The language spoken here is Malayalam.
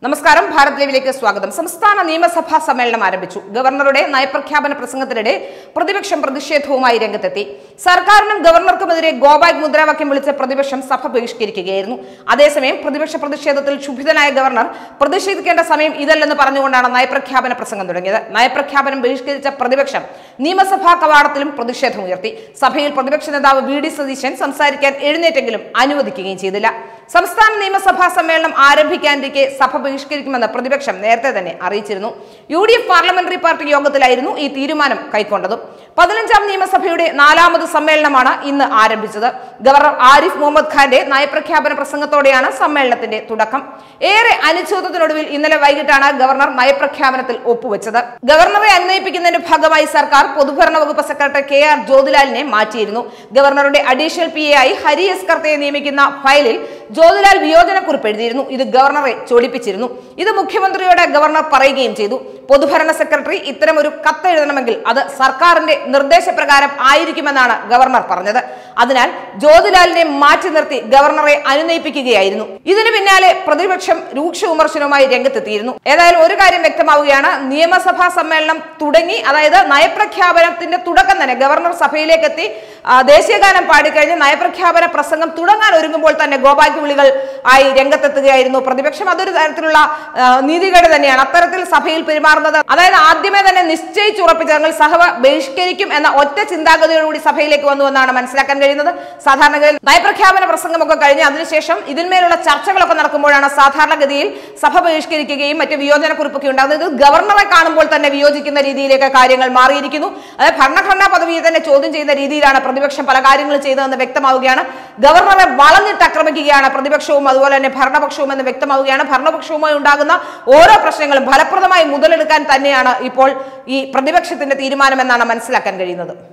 നമസ്കാരം ഭാരത് ലൈവിലേക്ക് സ്വാഗതം സംസ്ഥാന നിയമസഭാ സമ്മേളനം ആരംഭിച്ചു ഗവർണറുടെ നയപ്രഖ്യാപന പ്രസംഗത്തിനിടെ പ്രതിപക്ഷം പ്രതിഷേധവുമായി രംഗത്തെത്തി സർക്കാരിനും ഗവർണർക്കുമെതിരെ ഗോബാഗ് മുദ്രാവാക്യം വിളിച്ച പ്രതിപക്ഷം സഭ ബഹിഷ്കരിക്കുകയായിരുന്നു അതേസമയം പ്രതിപക്ഷ പ്രതിഷേധത്തിൽ ക്ഷുഭിതനായ ഗവർണർ പ്രതിഷേധിക്കേണ്ട സമയം ഇതല്ലെന്ന് പറഞ്ഞുകൊണ്ടാണ് നയപ്രഖ്യാപന പ്രസംഗം തുടങ്ങിയത് നയപ്രഖ്യാപനം ബഹിഷ്കരിച്ച പ്രതിപക്ഷം നിയമസഭാ കവാടത്തിലും പ്രതിഷേധമുയർത്തി സഭയിൽ പ്രതിപക്ഷ നേതാവ് വി ഡി സതീശൻ സംസാരിക്കാൻ എഴുന്നേറ്റെങ്കിലും അനുവദിക്കുകയും ചെയ്തില്ല സംസ്ഥാന നിയമസഭാ സമ്മേളനം ആരംഭിക്കാനിരിക്കെ സഭ ബഹിഷ്കരിക്കുമെന്ന് പ്രതിപക്ഷം നേരത്തെ തന്നെ അറിയിച്ചിരുന്നു U D F parliamentary party യോഗത്തിലായിരുന്നു ഈ തീരുമാനം കൈക്കൊണ്ടതും പതിനഞ്ചാം നിയമസഭയുടെ നാലാമത് സമ്മേളനമാണ് ഇന്ന് ആരംഭിച്ചത് ഗവർണർ ആരിഫ് മുഹമ്മദ് ഖാന്റെ നയപ്രഖ്യാപന പ്രസംഗത്തോടെയാണ് സമ്മേളനത്തിന്റെ തുടക്കം ഏറെ അനിശ്ചിതത്തിനൊടുവിൽ ഇന്നലെ വൈകിട്ടാണ് ഗവർണർ നയപ്രഖ്യാപനത്തിൽ ഒപ്പുവെച്ചത് ഗവർണറെ അന്വയിപ്പിക്കുന്നതിന്റെ ഭാഗമായി സർക്കാർ പൊതുഭരണ വകുപ്പ് സെക്രട്ടറി കെ ആർ ജ്യോതിലാലിനെ മാറ്റിയിരുന്നു ഗവർണറുടെ അഡീഷണൽ പി എ ആയി ഹരി എസ് കർത്തയെ നിയമിക്കുന്ന ഫയലിൽ ജ്യോതിലാൽ വിയോജനക്കുറിപ്പ് എഴുതിയിരുന്നു ഇത് ഗവർണറെ ചോടിപ്പിച്ചിരുന്നു ഇത് മുഖ്യമന്ത്രിയോട് ഗവർണർ പറയുകയും ചെയ്തു പൊതുഭരണ സെക്രട്ടറി ഇത്തരം ഒരു കത്ത് എഴുതണമെങ്കിൽ അത് സർക്കാരിന്റെ നിർദ്ദേശപ്രകാരം ആയിരിക്കുമെന്നാണ് ഗവർണർ പറഞ്ഞത് അതിനാൽ ജ്യോതിലാലിനെ മാറ്റി നിർത്തി ഗവർണറെ അനുനയിപ്പിക്കുകയായിരുന്നു ഇതിനു പിന്നാലെ പ്രതിപക്ഷം രൂക്ഷ വിമർശനവുമായി രംഗത്തെത്തിയിരുന്നു ഏതായാലും ഒരു കാര്യം വ്യക്തമാവുകയാണ് നിയമസഭാ സമ്മേളനം തുടങ്ങി അതായത് നയപ്രഖ്യാപനത്തിന്റെ തുടക്കം തന്നെ ഗവർണർ സഭയിലേക്ക് എത്തി ആ, ദേശീയഗാനം പാടിക്കഴിഞ്ഞ് നയപ്രഖ്യാപന പ്രസംഗം തുടങ്ങാൻ ഒരുങ്ങുമ്പോൾ തന്നെ ഗോപാക്കി വിളികൾ ആയി രംഗത്തെത്തുകയായിരുന്നു പ്രതിപക്ഷം അതൊരു തരത്തിലുള്ള ആ, നീതികേട് തന്നെയാണ് അത്തരത്തിൽ സഭയിൽ പെരുമാറുന്നത് അതായത് ആദ്യമേ തന്നെ നിശ്ചയിച്ചുറപ്പിച്ച ഞങ്ങൾ സഭ ബഹിഷ്കരിക്കും എന്ന ഒറ്റ ചിന്താഗതിയോടുകൂടി സഭയിലേക്ക് വന്നു എന്നാണ് മനസ്സിലാക്കാൻ കഴിയുന്നത് സാധാരണഗതിയിൽ നയപ്രഖ്യാപന പ്രസംഗമൊക്കെ കഴിഞ്ഞ് അതിനുശേഷം ഇതിന്മേലുള്ള ചർച്ചകളൊക്കെ നടക്കുമ്പോഴാണ് സാധാരണഗതിയിൽ സഭ ബഹിഷ്കരിക്കുകയും മറ്റ് വിയോജനക്കുറിപ്പൊക്കെ ഉണ്ടാകുന്നത് ഇത് ഗവർണറെ കാണുമ്പോൾ തന്നെ വിയോജിക്കുന്ന രീതിയിലേക്ക് കാര്യങ്ങൾ മാറിയിരിക്കുന്നു അതായത് ഭരണഘടനാ പദവിയെ തന്നെ ചോദ്യം ചെയ്യുന്ന രീതിയിലാണ് പ്രതിപക്ഷം പല കാര്യങ്ങളും ചെയ്തതെന്ന് വ്യക്തമാവുകയാണ് ഗവർണറെ വളഞ്ഞിട്ട് ആക്രമിക്കുകയാണ് പ്രതിപക്ഷവും അതുപോലെ തന്നെ ഭരണപക്ഷവും എന്ന് വ്യക്തമാവുകയാണ് ഭരണപക്ഷവുമായി ഉണ്ടാകുന്ന ഓരോ പ്രശ്നങ്ങളും ഫലപ്രദമായി മുതലെടുക്കാൻ തന്നെയാണ് ഇപ്പോൾ ഈ പ്രതിപക്ഷത്തിന്റെ തീരുമാനമെന്നാണ് മനസ്സിലാക്കാൻ കഴിയുന്നത്